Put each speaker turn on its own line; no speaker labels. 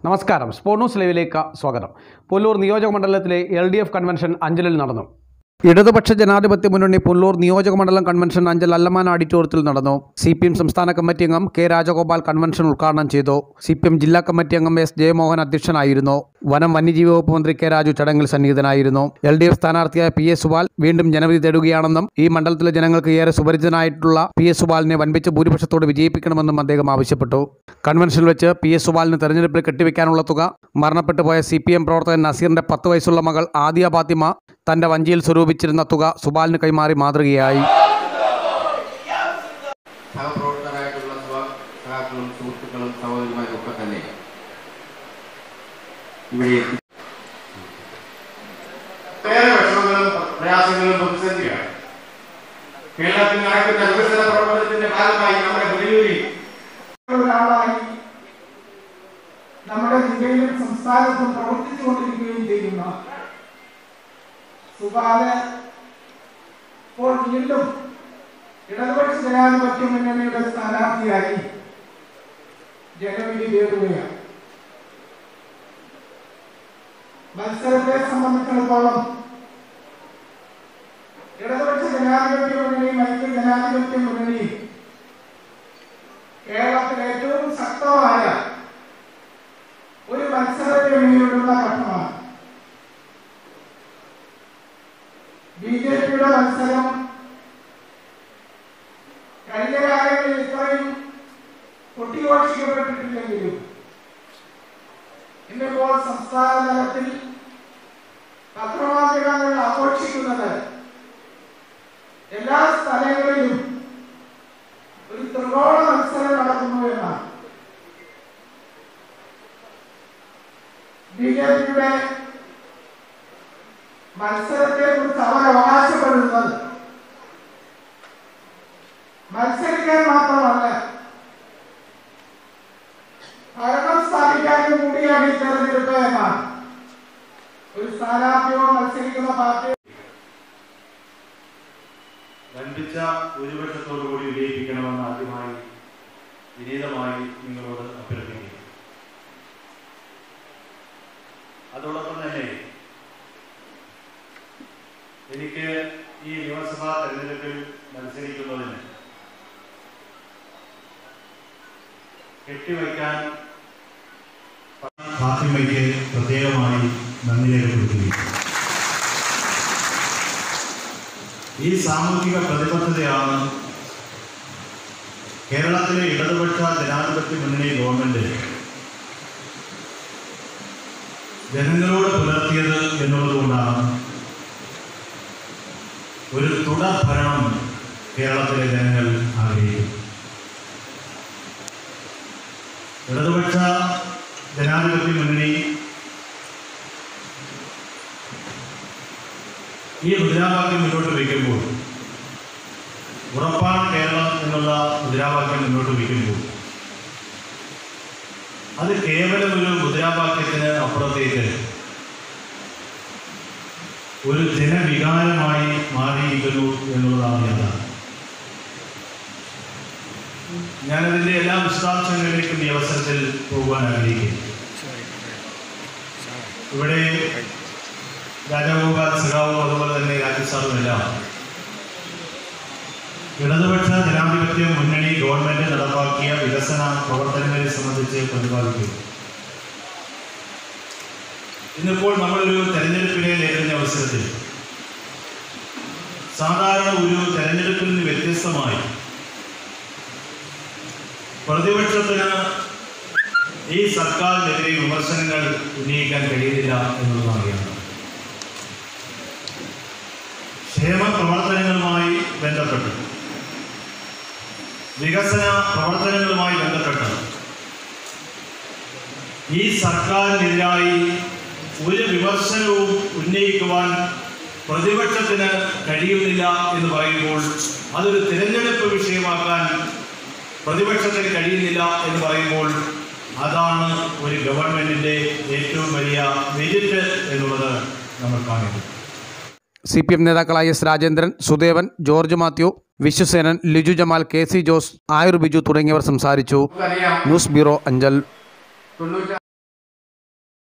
നമസ്കാരം sport news ലൈവിലേക്ക് സ്വാഗതം പുല്ലൂർ നിയോജക മണ്ഡലത്തിലെ എൽ ഡി എഫ് കൺവെൻഷൻ അഞ്ചലിൽ നടന്നു ഇടതുപക്ഷ ജനാധിപത്യ മുന്നണി പുല്ലൂർ നിയോജക മണ്ഡലം കൺവെൻഷൻ അഞ്ചൽ അല്ലമാൻ ഓഡിറ്റോറിയത്തിൽ നടന്നു സി പി എം സംസ്ഥാന കമ്മിറ്റി അംഗം കെ രാജഗോപാൽ കൺവെൻഷൻ ഉദ്ഘാടനം ചെയ്തു സി പി എം ജില്ലാ കമ്മിറ്റി അംഗം എസ് ജയമോഹൻ അധ്യക്ഷനായിരുന്നു വനം വന്യജീവി വകുപ്പ് മന്ത്രി കെ രാജു ചടങ്ങിൽ സന്നിഹിതനായിരുന്നു എൽ ഡി എഫ് സ്ഥാനാർത്ഥിയായ പി എസ് സുബാൽ വീണ്ടും ജനവിധി തേടുകയാണെന്നും ഈ മണ്ഡലത്തിലെ ജനങ്ങൾക്ക് ഏറെ സുപരിചിതനായിട്ടുള്ള പി എസ് സുബാലിനെ വൻപിച്ച ഭൂരിപക്ഷത്തോട് വിജയിപ്പിക്കണമെന്നും അദ്ദേഹം ആവശ്യപ്പെട്ടു കൺവെൻഷനിൽ വെച്ച് പി എസ് സുബാലിന് തെരഞ്ഞെടുപ്പിൽ കെട്ടിവെക്കാനുള്ള തുക മരണപ്പെട്ടു പോയ സി പി എം പ്രവർത്തകൻ നസീറിന്റെ പത്ത് വയസ്സുള്ള മകൾ ആദിയ ഫാത്തിമ തന്റെ വഞ്ചിയിൽ സ്വരൂപിച്ചിരുന്ന തുക സുബാലിന് കൈമാറി മാതൃകയായി
സഹപ്രവർത്തകരായിട്ടുള്ള സഹ- സഹാക്കളും സുഹൃത്തുക്കളും സഹോദരിമാരും ഒക്കെ തന്നെ ഇവിടെ എത്തി ഒട്ടേറെ വിഷമങ്ങളും പ്രയാസങ്ങളും പ്രതിസന്ധിയാണ് കേരളത്തിൽ നടക്കുന്ന വികസന പ്രവർത്തനത്തിന്റെ ഭാഗമായി നമ്മുടെ പുനലൂരിൽ
ഒരാളായി നമ്മുടെ ജില്ലയിലും സംസ്ഥാനത്തും പ്രവർത്തിച്ചുകൊണ്ടിരിക്കുകയും ചെയ്യുന്ന സുബാല് ഇപ്പോൾ വീണ്ടും ഇടതുപക്ഷ ജനാധിപത്യ മുന്നണിയുടെ സ്ഥാനാർത്ഥിയായി ജനവിധി തേടുകയാണ് മത്സരത്തെ സംബന്ധിച്ചിടത്തോളം ഇടതുപക്ഷ ജനാധിപത്യ മുന്നണിയും ഐക്യ ജനാധിപത്യ മുന്നണിയും കേരളത്തിൽ ഏറ്റവും ശക്തമായ ഒരു മത്സരത്തെ നേരിടുന്ന ഘട്ടമാണ് ബി ജെ പിയുടെ മത്സരം കഴിഞ്ഞ കാലങ്ങളിൽ ഇത്രയും കൊട്ടിഘോഷിക്കപ്പെട്ടിട്ടില്ലെങ്കിലും ഇന്നിപ്പോൾ സംസ്ഥാന തലത്തിൽ പത്രമാധ്യമങ്ങൾ ആഘോഷിക്കുന്നത് എല്ലാ സ്ഥലങ്ങളിലും ഒരു ത്രികോണ മത്സരം നടക്കുന്നു എന്നാണ് ബി ജെ പിയുടെ മത്സരത്തെ കുറിച്ച് അവർ അവകാശപ്പെടുന്നത് മത്സരിക്കാൻ മാത്രമല്ല ഭരണം സ്ഥാപിക്കാനും കൂടിയാണ് ഈ തെരഞ്ഞെടുപ്പ് എന്നാണ് ഒരു സ്ഥാനാർത്ഥിയോ മത്സരിക്കുന്ന പാർട്ടി
വൻപിച്ച ഭൂരിപക്ഷത്തോടുകൂടി വിജയിപ്പിക്കണമെന്ന് ആദ്യമായി വിനീതമായി നിങ്ങളോട് അഭ്യർത്ഥിക്കുന്നു അതോടൊപ്പം തന്നെ എനിക്ക് ഈ നിയമസഭാ തെരഞ്ഞെടുപ്പിൽ മത്സരിക്കുന്നതിന് കെട്ടിവയ്ക്കാൻ ഫാത്തിമയ്ക്ക് പ്രത്യേകമായി നന്ദി രേഖപ്പെടുത്തുകയും ഈ സാമൂഹിക പ്രതിബദ്ധതയാണ് കേരളത്തിലെ ഇടതുപക്ഷ ജനാധിപത്യ മുന്നണി ഗവൺമെന്റ് ജനങ്ങളോട് പുലർത്തിയത് എന്നുള്ളതുകൊണ്ടാണ് ഒരു തുടർ ഭരണം കേരളത്തിലെ ജനങ്ങൾ ആഗ്രഹിക്കുന്നു ഇടതുപക്ഷ ജനാധിപത്യ മുന്നണി ഈ മുദ്രാവാക്യം മുന്നോട്ട് വയ്ക്കുമ്പോൾ ഉറപ്പാണ് കേരളം എന്നുള്ള മുദ്രാവാക്യം മുന്നോട്ട് വയ്ക്കുമ്പോൾ അത് കേവലം ഒരു മുദ്രാവാക്യത്തിന് അപ്പുറത്തേക്ക് ഒരു ജനവികാരമായി മാറിയിരിക്കുന്നു എന്നുള്ളതാണ് യാഥാർത്ഥ്യം ഞാനതിൻ്റെ എല്ലാ വിശദാംശങ്ങളിലേക്കും ഈ അവസരത്തിൽ പോകുവാൻ ആഗ്രഹിക്കുന്നു ഇവിടെ രാജഗോപാൽ സഖാവും അതുപോലെ തന്നെ രാജസാറും എല്ലാം ഇടതുപക്ഷ ജനാധിപത്യ മുന്നണി ഗവൺമെന്റ് നടപ്പാക്കിയ വികസന പ്രവർത്തനങ്ങളെ സംബന്ധിച്ച് പ്രതിപാദിക്കും ഇന്നിപ്പോൾ നമ്മളൊരു തെരഞ്ഞെടുപ്പിനെ നേരിടുന്ന അവസരത്തിൽ സാധാരണ ഒരു തെരഞ്ഞെടുപ്പിൽ നിന്ന് വ്യത്യസ്തമായി പ്രതിപക്ഷത്തിന് ഈ സർക്കാരിനെതിരെ വിമർശനങ്ങൾ ഉന്നയിക്കാൻ കഴിയുന്നില്ല എന്നുള്ളതാണ് യാഥാർത്ഥ്യം ക്ഷേമ പ്രവർത്തനങ്ങളുമായി ബന്ധപ്പെട്ട് വികസന പ്രവർത്തനങ്ങളുമായി ബന്ധപ്പെട്ട് ഈ സർക്കാരിനെതിരായി ഒരു വിമർശനവും ഉന്നയിക്കുവാൻ പ്രതിപക്ഷത്തിന് കഴിയുന്നില്ല എന്ന് പറയുമ്പോൾ അതൊരു തിരഞ്ഞെടുപ്പ് വിഷയമാക്കാൻ പ്രതിപക്ഷത്തിന് കഴിയുന്നില്ല എന്ന് പറയുമ്പോൾ അതാണ് ഒരു ഗവൺമെന്റിന്റെ ഏറ്റവും വലിയ മെരിറ്റ് എന്നുള്ളത് നമ്മൾ കാണുന്നത്
സി പി എം നേതാക്കളായ S Rajendran Sudevan George Mathew Vishwasenan Liju Jamal K C Jose Ayoor Biju തുടങ്ങിയവർ സംസാരിച്ചു
നമുക്കറിയാം
ന്യൂസ് ബ്യൂറോ അഞ്ചൽ
തൊണ്ണൂറ്റി